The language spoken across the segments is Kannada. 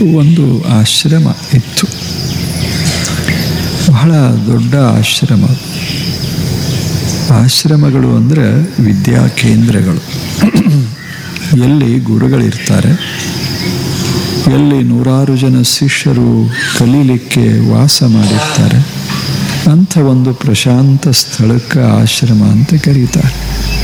ಒಂದು ಆಶ್ರಮ ಇತ್ತು ಬಹಳ ದೊಡ್ಡ ಆಶ್ರಮ ಆಶ್ರಮಗಳು ಅಂದರೆ ವಿದ್ಯಾ ಕೇಂದ್ರಗಳು ಎಲ್ಲಿ ಗುರುಗಳಿರ್ತಾರೆ ಎಲ್ಲಿ ನೂರಾರು ಜನ ಶಿಷ್ಯರು ಕಲೀಲಿಕ್ಕೆ ವಾಸ ಮಾಡಿರ್ತಾರೆ ಅಂಥ ಒಂದು ಪ್ರಶಾಂತ ಸ್ಥಳಕ್ಕೆ ಆಶ್ರಮ ಅಂತ ಕರೀತಾರೆ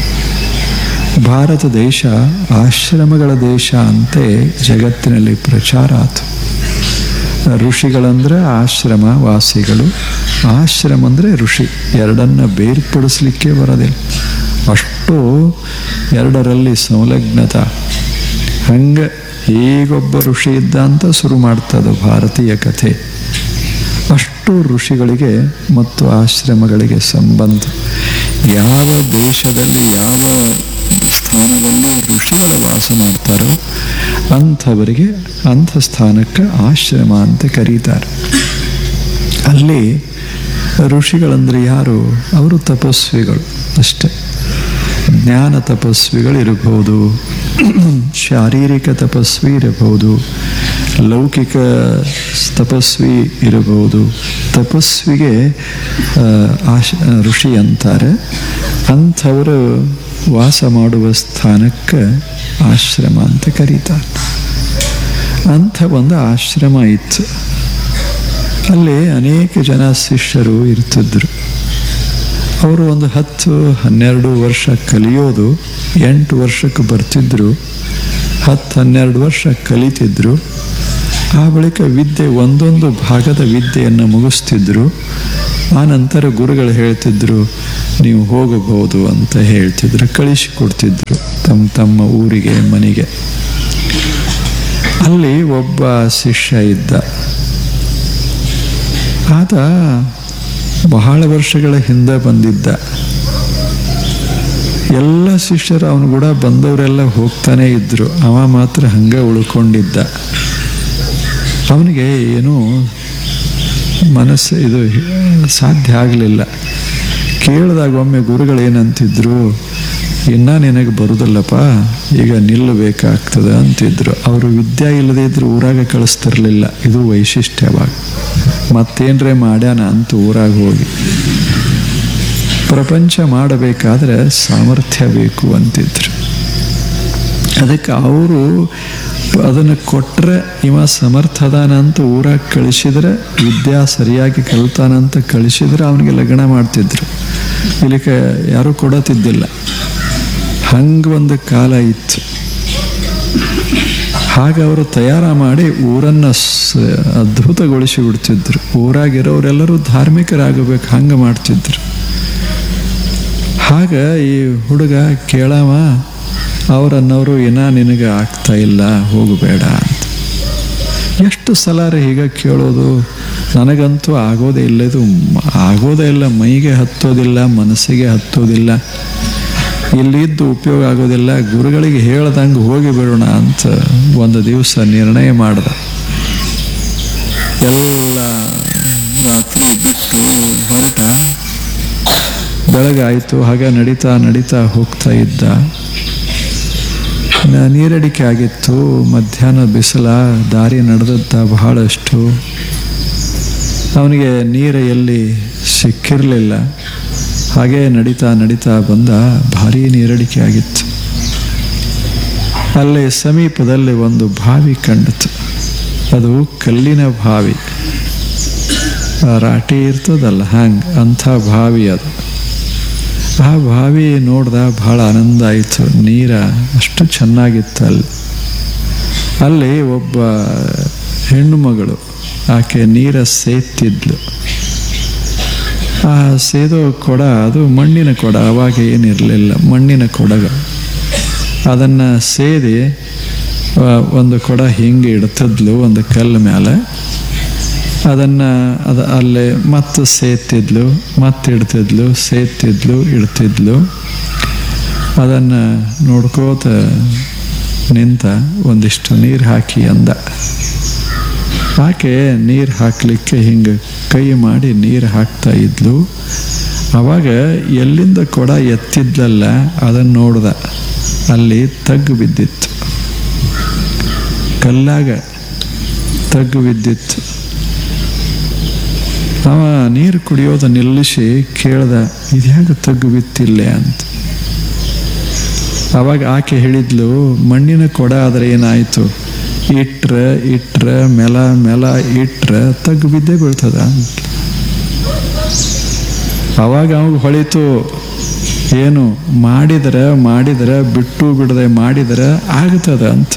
ಭಾರತ ದೇಶ ಆಶ್ರಮಗಳ ದೇಶ ಅಂತೆ ಜಗತ್ತಿನಲ್ಲಿ ಪ್ರಚಾರ ಆಯಿತು ಋಷಿಗಳಂದ್ರೆ ಆಶ್ರಮ ವಾಸಿಗಳು ಆಶ್ರಮ ಅಂದರೆ ಋಷಿ ಎರಡನ್ನ ಬೇರ್ಪಡಿಸ್ಲಿಕ್ಕೆ ಬರೋದಿಲ್ಲ ಅಷ್ಟು ಎರಡರಲ್ಲಿ ಸಂಲಗ್ನತ ಹಂಗೆ ಹೀಗೊಬ್ಬ ಋಷಿ ಇದ್ದ ಅಂತ ಶುರು ಮಾಡ್ತದೆ ಭಾರತೀಯ ಕಥೆ ಅಷ್ಟು ಋಷಿಗಳಿಗೆ ಮತ್ತು ಆಶ್ರಮಗಳಿಗೆ ಸಂಬಂಧ ಯಾವ ದೇಶದಲ್ಲಿ ಯಾವ ಸ್ಥಾನದಲ್ಲಿ ಋಷಿಗಳು ವಾಸ ಮಾಡ್ತಾರೋ ಅಂಥವರಿಗೆ ಅಂಥ ಸ್ಥಾನಕ್ಕೆ ಆಶ್ರಮ ಅಂತ ಕರೀತಾರೆ ಅಲ್ಲಿ ಋಷಿಗಳಂದ್ರೆ ಯಾರು ಅವರು ತಪಸ್ವಿಗಳು ಅಷ್ಟೆ ಜ್ಞಾನ ತಪಸ್ವಿಗಳಿರಬಹುದು ಶಾರೀರಿಕ ತಪಸ್ವಿ ಇರಬಹುದು ಲೌಕಿಕ ತಪಸ್ವಿ ಇರಬಹುದು ತಪಸ್ವಿಗೆ ಆಶ ಋಷಿ ಅಂತಾರೆ ಅಂಥವರು ವಾಸ ಮಾಡುವ ಸ್ಥಾನಕ್ಕೆ ಆಶ್ರಮ ಅಂತ ಕರೀತಾರೆ ಅಂಥ ಒಂದು ಆಶ್ರಮ ಇತ್ತು ಅಲ್ಲಿ ಅನೇಕ ಜನ ಶಿಷ್ಯರು ಇರ್ತಿದ್ರು ಅವರು ಒಂದು ಹತ್ತು ಹನ್ನೆರಡು ವರ್ಷ ಕಲಿಯೋದು ಎಂಟು ವರ್ಷಕ್ಕೆ ಬರ್ತಿದ್ರು ಹತ್ತು ಹನ್ನೆರಡು ವರ್ಷ ಕಲಿತಿದ್ರು ಆ ಬಳಿಕ ವಿದ್ಯೆ ಒಂದೊಂದು ಭಾಗದ ವಿದ್ಯೆಯನ್ನು ಮುಗಿಸ್ತಿದ್ರು ಆ ನಂತರ ಗುರುಗಳು ಹೇಳ್ತಿದ್ರು ನೀವು ಹೋಗಬಹುದು ಅಂತ ಹೇಳ್ತಿದ್ರು ಕಳಿಸಿಕೊಡ್ತಿದ್ರು ತಮ್ಮ ತಮ್ಮ ಊರಿಗೆ ಮನೆಗೆ ಅಲ್ಲಿ ಒಬ್ಬ ಶಿಷ್ಯ ಇದ್ದ ಆತ ಬಹಳ ವರ್ಷಗಳ ಹಿಂದೆ ಬಂದಿದ್ದ ಎಲ್ಲ ಶಿಷ್ಯರು ಅವನು ಕೂಡ ಬಂದವರೆಲ್ಲ ಹೋಗ್ತಾನೆ ಇದ್ರು ಅವ ಮಾತ್ರ ಹಂಗೆ ಉಳ್ಕೊಂಡಿದ್ದ ಅವನಿಗೆ ಏನೂ ಮನಸ್ಸು ಇದು ಸಾಧ್ಯ ಆಗಲಿಲ್ಲ ಕೇಳಿದಾಗ ಒಮ್ಮೆ ಗುರುಗಳು ಏನಂತಿದ್ರು ಇನ್ನ ನಿನಗೆ ಬರುದಲ್ಲಪ್ಪ ಈಗ ನಿಲ್ಲಬೇಕಾಗ್ತದೆ ಅಂತಿದ್ರು ಅವರು ವಿದ್ಯೆ ಇಲ್ಲದೆ ಇದ್ರು ಊರಾಗ ಕಳಿಸ್ತಿರ್ಲಿಲ್ಲ ಇದು ವೈಶಿಷ್ಟ್ಯವಾಗ ಮತ್ತೇನ್ರೆ ಮಾಡ್ಯಾನ ಅಂತ ಊರಾಗ ಹೋಗಿ ಪ್ರಪಂಚ ಮಾಡಬೇಕಾದ್ರೆ ಸಾಮರ್ಥ್ಯ ಬೇಕು ಅಂತಿದ್ರು ಅದಕ್ಕೆ ಅವರು ಅದನ್ನು ಕೊಟ್ಟರೆ ಇವ ಸಮರ್ಥದಾನ ಅಂತ ಊರಾಗ ಕಳಿಸಿದ್ರೆ ವಿದ್ಯಾ ಸರಿಯಾಗಿ ಕಲ್ತಾನಂತ ಕಳಿಸಿದ್ರೆ ಅವನಿಗೆ ಲಗ್ನ ಮಾಡ್ತಿದ್ರು ಇಲ್ಲಿಕ ಯಾರೂ ಕೊಡತಿದ್ದಿಲ್ಲ ಹಂಗೆ ಒಂದು ಕಾಲ ಇತ್ತು ಹಾಗೆ ಅವರು ತಯಾರ ಮಾಡಿ ಊರನ್ನು ಅದ್ಭುತಗೊಳಿಸಿ ಬಿಡ್ತಿದ್ರು ಊರಾಗಿರೋರೆಲ್ಲರೂ ಧಾರ್ಮಿಕರಾಗಬೇಕು ಹಂಗೆ ಮಾಡ್ತಿದ್ರು ಆಗ ಈ ಹುಡುಗ ಕೇಳವ ಅವರನ್ನವರು ಏನ ನಿನಗೆ ಆಗ್ತಾ ಇಲ್ಲ ಹೋಗಬೇಡ ಅಂತ ಎಷ್ಟು ಸಲ ಹೀಗೆ ಕೇಳೋದು ನನಗಂತೂ ಆಗೋದೇ ಇಲ್ಲ ಇದು ಆಗೋದೇ ಇಲ್ಲ ಮೈಗೆ ಹತ್ತೋದಿಲ್ಲ ಮನಸ್ಸಿಗೆ ಹತ್ತೋದಿಲ್ಲ ಇಲ್ಲಿದ್ದು ಉಪಯೋಗ ಆಗೋದಿಲ್ಲ ಗುರುಗಳಿಗೆ ಹೇಳ್ದಂಗೆ ಹೋಗಿ ಬಿಡೋಣ ಅಂತ ಒಂದು ದಿವಸ ನಿರ್ಣಯ ಮಾಡ್ದ ಎಲ್ಲ ರಾತ್ರಿ ಬಿಟ್ಟು ಹೊರಟ ಬೆಳಗಾಯಿತು ಹಾಗೆ ನಡೀತಾ ನಡೀತಾ ಹೋಗ್ತಾ ಇದ್ದ ನೀರಡಿಕೆ ಆಗಿತ್ತು ಮಧ್ಯಾಹ್ನ ಬಿಸಿಲ ದಾರಿ ನಡೆದದ್ದ ಬಹಳಷ್ಟು ಅವನಿಗೆ ನೀರು ಎಲ್ಲಿ ಸಿಕ್ಕಿರಲಿಲ್ಲ ಹಾಗೆ ನಡೀತಾ ನಡೀತಾ ಬಂದ ಭಾರೀ ನೀರಡಿಕೆ ಆಗಿತ್ತು ಅಲ್ಲಿ ಸಮೀಪದಲ್ಲಿ ಒಂದು ಬಾವಿ ಕಂಡಿತು ಅದು ಕಲ್ಲಿನ ಬಾವಿ ರಾಟಿ ಇರ್ತದಲ್ಲ ಹಂಗೆ ಅಂಥ ಬಾವಿ ಅದು ಆ ಬಾವಿ ನೋಡ್ದ ಭಾಳ ಆನಂದ ಆಯಿತು ನೀರ ಅಷ್ಟು ಚೆನ್ನಾಗಿತ್ತು ಅಲ್ಲಿ ಅಲ್ಲಿ ಒಬ್ಬ ಹೆಣ್ಣು ಮಗಳು ಆಕೆ ನೀರ ಸೇತ್ತಿದ್ಲು ಆ ಸೇದೋ ಕೊಡ ಅದು ಮಣ್ಣಿನ ಕೊಡ ಅವಾಗ ಏನಿರಲಿಲ್ಲ ಮಣ್ಣಿನ ಕೊಡಗ ಅದನ್ನು ಸೇದಿ ಒಂದು ಕೊಡ ಹಿಂಗೆ ಇಡ್ತಿದ್ಲು ಒಂದು ಕಲ್ಲ ಮೇಲೆ ಅದನ್ನು ಅದು ಅಲ್ಲೇ ಮತ್ತೆ ಸೇತಿದ್ಲು ಮತ್ತೆ ಇಡ್ತಿದ್ಲು ಸೇತಿದ್ಲು ಇಡ್ತಿದ್ಲು ಅದನ್ನು ನೋಡ್ಕೋತ ನಿಂತ ಒಂದಿಷ್ಟು ನೀರು ಹಾಕಿ ಅಂದ ಆಕೆ ನೀರು ಹಾಕಲಿಕ್ಕೆ ಹಿಂಗೆ ಕೈ ಮಾಡಿ ನೀರು ಹಾಕ್ತಾ ಇದ್ಲು ಅವಾಗ ಎಲ್ಲಿಂದ ಕೊಡ ಎತ್ತಿದ್ಲಲ್ಲ ಅದನ್ನು ನೋಡ್ದ ಅಲ್ಲಿ ತಗ್ಗು ಬಿದ್ದಿತ್ತು ಕಲ್ಲಾಗ ತಗ್ಗು ಬಿದ್ದಿತ್ತು ಅವ ನೀರು ಕುಡಿಯೋದು ನಿಲ್ಲಿಸಿ ಕೇಳ್ದ ಇದ್ಯಾಗ ತಗ್ಗು ಬಿತ್ತಿಲ್ಲೇ ಅಂತ ಅವಾಗ ಆಕೆ ಹೇಳಿದ್ಲು ಮಣ್ಣಿನ ಕೊಡ ಆದರೆ ಏನಾಯಿತು ಇಟ್ರ ಇಟ್ರ ಮೆಲ ಮೆಲ ಇಟ್ರ ತಗ್ಗು ಬಿದ್ದೇ ಬೀಳ್ತದ ಅಂತ ಅವಾಗ ಅವಾಗ ಹೊಳಿತು ಏನು ಮಾಡಿದ್ರೆ ಮಾಡಿದ್ರೆ ಬಿಟ್ಟು ಬಿಡದೆ ಮಾಡಿದ್ರೆ ಆಗ್ತದ ಅಂತ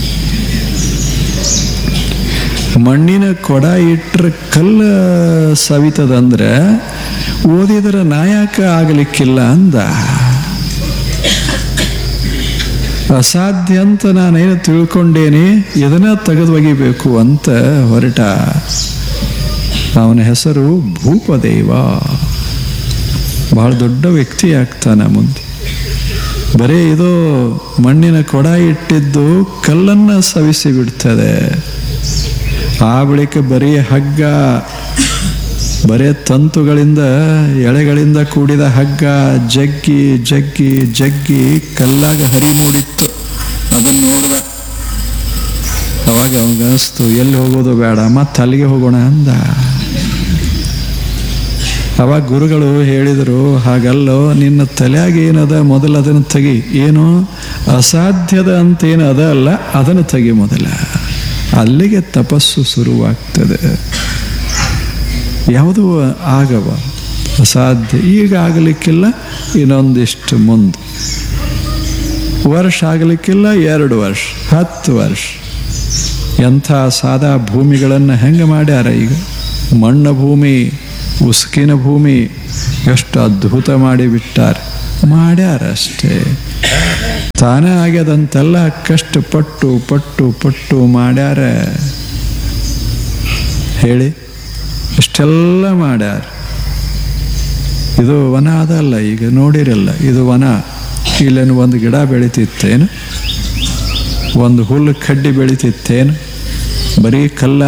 ಮಣ್ಣಿನ ಕೊಡ ಇಟ್ರೆ ಕಲ್ಲ ಸವಿತದಂದ್ರೆ ಓದಿದ್ರೆ ನಾಯಕ ಆಗಲಿಕ್ಕಿಲ್ಲ ಅಂದ ಅಸಾಧ್ಯ ಅಂತ ನಾನೇನು ತಿಳ್ಕೊಂಡೇನೆ ಇದನ್ನ ತೆಗೆದು ಒಗಿಬೇಕು ಅಂತ ಹೊರಟ ಅವನ ಹೆಸರು ಭೂಪದೇವ ಬಹಳ ದೊಡ್ಡ ವ್ಯಕ್ತಿ ಆಗ್ತಾನ ಮುಂದೆ ಬರೀ ಇದು ಮಣ್ಣಿನ ಕೊಡ ಇಟ್ಟಿದ್ದು ಕಲ್ಲನ್ನ ಸವಿಸಿ ಬಿಡ್ತದೆ ಆ ಬಳಿಕ ಬರೀ ಹಗ್ಗ ಬರೇ ತಂತುಗಳಿಂದ ಎಳೆಗಳಿಂದ ಕೂಡಿದ ಹಗ್ಗ ಜಗ್ಗಿ ಜಗ್ಗಿ ಜಗ್ಗಿ ಕಲ್ಲಾಗ ಹರಿ ಮೂಡಿತ್ತು ಅದನ್ನು ನೋಡ್ದ ಅವಾಗ ಅವಾಗ ಅನಿಸ್ತು ಎಲ್ಲಿ ಹೋಗೋದು ಬೇಡ ಮತ್ತೆ ಅಲ್ಲಿಗೆ ಹೋಗೋಣ ಅಂದ ಅವಾಗ ಗುರುಗಳು ಹೇಳಿದರು ಹಾಗಲ್ಲೋ ನಿನ್ನ ತಲೆಯಾಗ ಏನದ ಮೊದಲು ಅದನ್ನು ತೆಗಿ ಏನು ಅಸಾಧ್ಯದ ಅಂತೇನು ಅದ ಅಲ್ಲ ಅದನ್ನು ತೆಗಿ ಮೊದಲ ಅಲ್ಲಿಗೆ ತಪಸ್ಸು ಶುರುವಾಗ್ತದೆ ಯಾವುದೂ ಆಗವ ಅಸಾಧ್ಯ ಈಗ ಆಗಲಿಕ್ಕಿಲ್ಲ ಇನ್ನೊಂದಿಷ್ಟು ಮುಂದೆ ವರ್ಷ ಆಗಲಿಕ್ಕಿಲ್ಲ ಎರಡು ವರ್ಷ ಹತ್ತು ವರ್ಷ ಎಂಥ ಸಾದಾ ಭೂಮಿಗಳನ್ನು ಹೆಂಗೆ ಮಾಡ್ಯಾರ ಈಗ ಮಣ್ಣ ಭೂಮಿ ಉಸುಕಿನ ಭೂಮಿ ಎಷ್ಟು ಅದ್ಭುತ ಮಾಡಿ ಬಿಟ್ಟಾರೆ ಮಾಡ್ಯಾರ ಅಷ್ಟೇ ತಾನೇ ಆಗ್ಯದಂತೆಲ್ಲ ಕಷ್ಟಪಟ್ಟು ಪಟ್ಟು ಪಟ್ಟು ಮಾಡ್ಯಾರ ಹೇಳಿ ಇಷ್ಟೆಲ್ಲ ಮಾಡ್ಯಾರ ಇದು ವನ ಅದಲ್ಲ ಈಗ ನೋಡಿರಲ್ಲ ಇದು ವನ ಇಲ್ಲೇನು ಒಂದು ಗಿಡ ಬೆಳಿತಿತ್ತೇನು ಒಂದು ಹುಲ್ಲು ಕಡ್ಡಿ ಬೆಳಿತಿತ್ತೇನು ಬರೀ ಕಲ್ಲ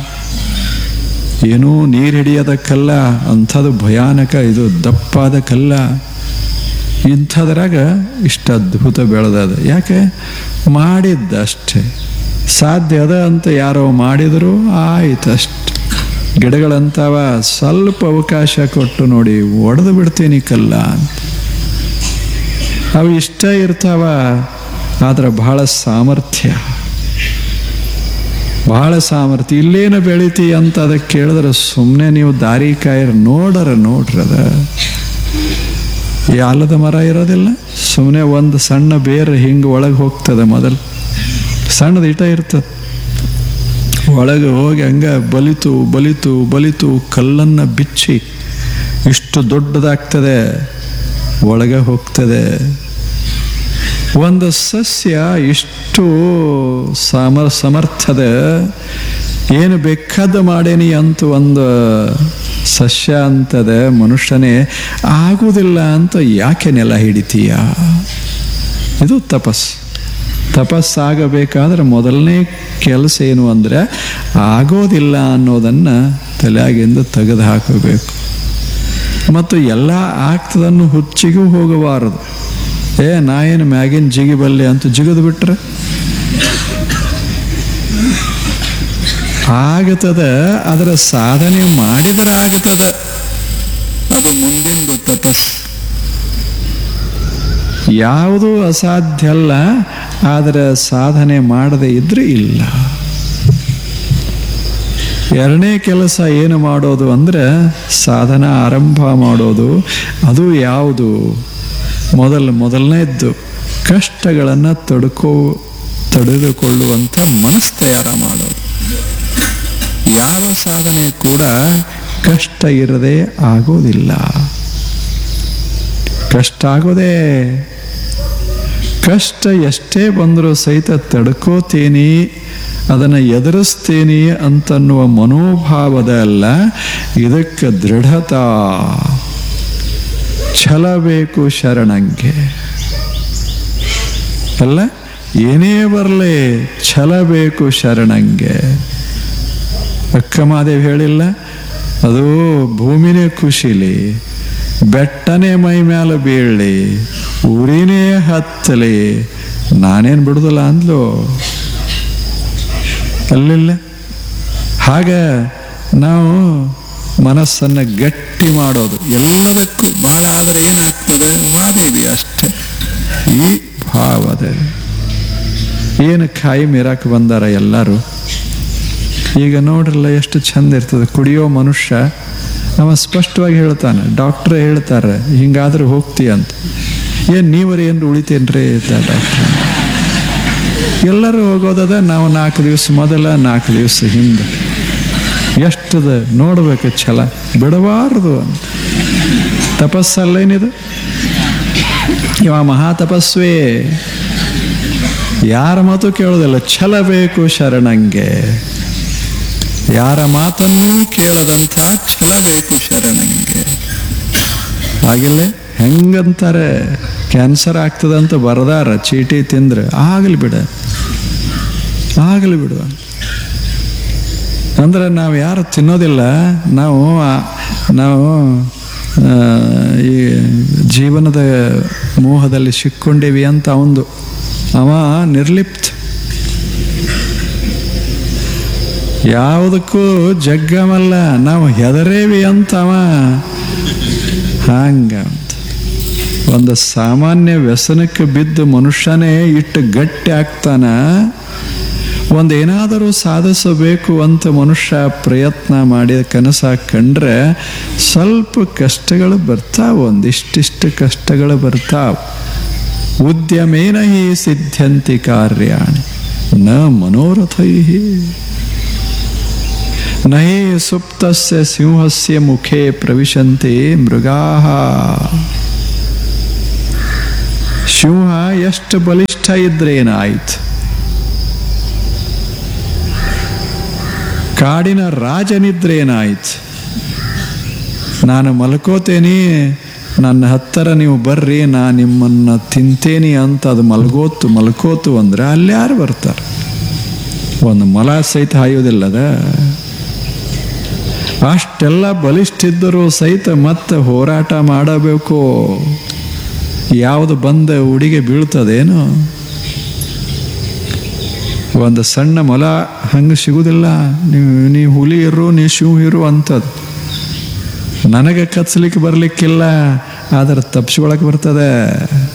ಏನೂ ನೀರು ಹಿಡಿಯದ ಕಲ್ಲ ಅಂಥದ್ದು ಭಯಾನಕ ಇದು ದಪ್ಪಾದ ಕಲ್ಲ ಇಂಥದ್ರಾಗ ಇಷ್ಟು ಅದ್ಭುತ ಬೆಳೆದದ ಯಾಕೆ ಮಾಡಿದ್ದಷ್ಟೇ ಸಾಧ್ಯ ಅದ ಅಂತ ಯಾರೋ ಮಾಡಿದ್ರು ಆಯ್ತು ಅಷ್ಟೆ ಗಿಡಗಳಂತವ ಸ್ವಲ್ಪ ಅವಕಾಶ ಕೊಟ್ಟು ನೋಡಿ ಒಡೆದು ಬಿಡ್ತೀನಿ ಕಲ್ಲ ಅಂತ ಅವು ಇಷ್ಟ ಇರ್ತಾವ ಆದ್ರೆ ಬಹಳ ಸಾಮರ್ಥ್ಯ ಬಹಳ ಸಾಮರ್ಥ್ಯ ಇಲ್ಲೇನು ಬೆಳಿತಿ ಅಂತ ಅದಕ್ಕೆ ಕೇಳಿದ್ರೆ ಸುಮ್ಮನೆ ನೀವು ದಾರಿ ಕಾಯಿರ ನೋಡರ ನೋಡ್ರದ ಈ ಆಲದ ಮರ ಇರೋದಿಲ್ಲ ಸುಮ್ಮನೆ ಒಂದು ಸಣ್ಣ ಬೇರೆ ಹಿಂಗೆ ಒಳಗೆ ಹೋಗ್ತದೆ ಮೊದಲು ಸಣ್ಣದು ಇಟ ಇರ್ತದೆ ಒಳಗೆ ಹೋಗಿ ಹಂಗ ಬಲಿತು ಬಲಿತು ಬಲಿತು ಕಲ್ಲನ್ನು ಬಿಚ್ಚಿ ಇಷ್ಟು ದೊಡ್ಡದಾಗ್ತದೆ ಒಳಗೆ ಹೋಗ್ತದೆ ಒಂದು ಸಸ್ಯ ಇಷ್ಟು ಸಮರ್ ಸಮರ್ಥದ ಏನು ಬೇಕಾದ ಮಾಡೇನಿ ಅಂತ ಒಂದು ಸಸ್ಯ ಅಂತದ ಮನುಷ್ಯನೇ ಆಗುವುದಿಲ್ಲ ಅಂತ ಯಾಕೆ ನೆಲ ಹಿಡಿತೀಯ ಇದು ತಪಸ್ ತಪಸ್ಸಾಗಬೇಕಾದ್ರೆ ಮೊದಲನೇ ಕೆಲಸ ಏನು ಅಂದರೆ ಆಗೋದಿಲ್ಲ ಅನ್ನೋದನ್ನು ತಲೆಯಾಗಿಂದ ತೆಗೆದು ಹಾಕಬೇಕು ಮತ್ತು ಎಲ್ಲ ಆಗ್ತದನ್ನು ಹುಚ್ಚಿಗೂ ಹೋಗಬಾರದು ಏ ನಾ ಏನು ಮ್ಯಾಗಿನ ಜಿಗಿಬಲ್ಲೆ ಅಂತ ಜಿಗಿದು ಬಿಟ್ರೆ ಆಗತದ ಅದರ ಸಾಧನೆ ಮಾಡಿದರೆ ಆಗತದ ಅದು ಮುಂದಿಂದು ತಪಸ್ ಯಾವುದೂ ಅಸಾಧ್ಯ ಅಲ್ಲ ಆದರೆ ಸಾಧನೆ ಮಾಡದೆ ಇದ್ರೆ ಇಲ್ಲ ಎರಡನೇ ಕೆಲಸ ಏನು ಮಾಡೋದು ಅಂದರೆ ಸಾಧನ ಆರಂಭ ಮಾಡೋದು ಅದು ಯಾವುದು ಮೊದಲು ಮೊದಲನೇದ್ದು ಕಷ್ಟಗಳನ್ನು ತಡ್ಕೋ ತಡೆದುಕೊಳ್ಳುವಂಥ ಮನಸ್ಸು ತಯಾರ ಮಾಡೋದು ಯಾವ ಸಾಧನೆ ಕೂಡ ಕಷ್ಟ ಇರದೆ ಆಗೋದಿಲ್ಲ ಕಷ್ಟ ಆಗೋದೇ ಕಷ್ಟ ಎಷ್ಟೇ ಬಂದರೂ ಸಹಿತ ತಡ್ಕೋತೀನಿ ಅದನ್ನು ಎದುರಿಸ್ತೀನಿ ಅಂತನ್ನುವ ಮನೋಭಾವದ ಅಲ್ಲ ಇದಕ್ಕೆ ದೃಢತಾ ಛಲ ಬೇಕು ಶರಣಂಗೆ ಅಲ್ಲ ಏನೇ ಬರಲಿ ಛಲ ಬೇಕು ಶರಣಂಗೆ ಅಕ್ಕಮಾದೇವಿ ಹೇಳಿಲ್ಲ ಅದು ಭೂಮಿನೇ ಖುಷಿಲಿ ಬೆಟ್ಟನೇ ಮೈ ಮೇಲೆ ಬೀಳಲಿ ಊರಿನೇ ಹತ್ತಲಿ ನಾನೇನು ಬಿಡುದಿಲ್ಲ ಅಂದ್ಲು ಅಲ್ಲಿಲ್ಲ ಹಾಗೆ ನಾವು ಮನಸ್ಸನ್ನು ಗಟ್ಟಿ ಮಾಡೋದು ಎಲ್ಲದಕ್ಕೂ ಭಾಳ ಆದರೆ ಏನಾಗ್ತದೆ ವಾದೇವಿ ಅಷ್ಟೆ ಈ ಭಾವದ ಏನು ಕಾಯಿ ಮೀರಕ್ಕೆ ಬಂದಾರ ಎಲ್ಲರೂ ಈಗ ನೋಡ್ರಲ್ಲ ಎಷ್ಟು ಚಂದ ಇರ್ತದೆ ಕುಡಿಯೋ ಮನುಷ್ಯ ಅವ ಸ್ಪಷ್ಟವಾಗಿ ಹೇಳ್ತಾನೆ ಡಾಕ್ಟ್ರೇ ಹೇಳ್ತಾರೆ ಹಿಂಗಾದ್ರೆ ಹೋಗ್ತಿ ಅಂತ ಏನು ನೀವರಿ ಏನು ಉಳಿತೇನ್ರಿ ಡಾಕ್ಟ್ರ್ ಎಲ್ಲರೂ ಹೋಗೋದದ ನಾವು ನಾಲ್ಕು ದಿವಸ ಮೊದಲ ನಾಲ್ಕು ದಿವಸ ಹಿಂದೆ ಎಷ್ಟದ ನೋಡ್ಬೇಕು ಛಲ ಬಿಡಬಾರ್ದು ಅಂತ ತಪಸ್ಸಲ್ಲೇನಿದು ಇವ ಮಹಾ ತಪಸ್ವೇ ಯಾರ ಮಾತು ಕೇಳೋದಿಲ್ಲ ಛಲ ಬೇಕು ಶರಣಂಗೆ ಯಾರ ಮಾತನ್ನೂ ಕೇಳದಂಥ ಛಲ ಬೇಕು ಶರಣಂಗೆ ಆಗಿಲ್ಲ ಹೆಂಗಂತಾರೆ ಕ್ಯಾನ್ಸರ್ ಆಗ್ತದಂತ ಬರದಾರ ಚೀಟಿ ತಿಂದ್ರೆ ಆಗಲಿ ಬಿಡ ಆಗಲಿ ಬಿಡು ಅಂದ್ರೆ ನಾವು ಯಾರು ತಿನ್ನೋದಿಲ್ಲ ನಾವು ಆ- ನಾವು ಆ, ಈ ಜೀವನದ ಮೋಹದಲ್ಲಿ ಸಿಕ್ಕೊಂಡೇವಿ ಅಂತ ಅವಂದು ಅವ ನಿರ್ಲಿಪ್ತ ಯಾವುದಕ್ಕೂ ಜಗ್ಗಮಲ್ಲ ನಾವು ಹೆದರೇವಿ ಅಂತ ಅವ ಹಂಗ ಅಂತ ಒಂದು ಸಾಮಾನ್ಯ ವ್ಯಸನಕ್ಕೆ ಬಿದ್ದು ಮನುಷ್ಯನೇ ಇಟ್ಟು ಗಟ್ಟಿ ಆಗ್ತಾನ ಒಂದು ಏನಾದರೂ ಸಾಧಿಸಬೇಕು ಅಂತ ಮನುಷ್ಯ ಪ್ರಯತ್ನ ಮಾಡಿ ಕನಸ ಕಂಡ್ರೆ ಸ್ವಲ್ಪ ಕಷ್ಟಗಳು ಬರ್ತಾವ ಒಂದಿಷ್ಟಿಷ್ಟು ಕಷ್ಟಗಳು ಬರ್ತಾವ ಉದ್ಯಮೇನ ಹಿ ಸಿದ್ಧಂತಿ ಕಾರ್ಯಾಣಿ ನ ಮನೋರಥೈ ನಹಿ ಸುಪ್ತಸ್ಯ ಸಿಂಹಸ್ಯ ಮುಖೇ ಪ್ರವಿಶಂತೆ ಮೃಗಾಹ ಸಿಂಹ ಎಷ್ಟು ಬಲಿಷ್ಠ ಇದ್ರೆ ಏನಾಯ್ತು ಕಾಡಿನ ರಾಜನಿದ್ರೆ ಏನಾಯ್ತು ನಾನು ಮಲ್ಕೋತೇನೆ ನನ್ನ ಹತ್ತಿರ ನೀವು ಬರ್ರಿ ನಾ ನಿಮ್ಮನ್ನ ತಿಂತೇನಿ ಅಂತ ಅದು ಮಲ್ಗೋತು ಮಲ್ಕೋತು ಅಂದ್ರೆ ಅಲ್ಲಿ ಯಾರು ಬರ್ತಾರೆ ಒಂದು ಮೊಲ ಸಹಿತ ಹಾಯೋದಿಲ್ಲದ ಅಷ್ಟೆಲ್ಲ ಬಲಿಷ್ಠಿದ್ದರೂ ಸಹಿತ ಮತ್ತೆ ಹೋರಾಟ ಮಾಡಬೇಕು ಯಾವುದು ಬಂದ ಉಡಿಗೆ ಬೀಳ್ತದೇನು ಒಂದು ಸಣ್ಣ ಮೊಲ ಹಂಗೆ ಸಿಗುದಿಲ್ಲ ನೀವು ನೀ ಹುಲಿ ಇರು ನೀ ಶಿವ್ ಇರು ಅಂತದ್ದು ನನಗೆ ಕಚ್ಚಲಿಕ್ಕೆ ಬರಲಿಕ್ಕಿಲ್ಲ ಆದರೆ ತಪ್ಪಿಸ್ಕೊಳಕ್ಕೆ ಬರ್ತದೆ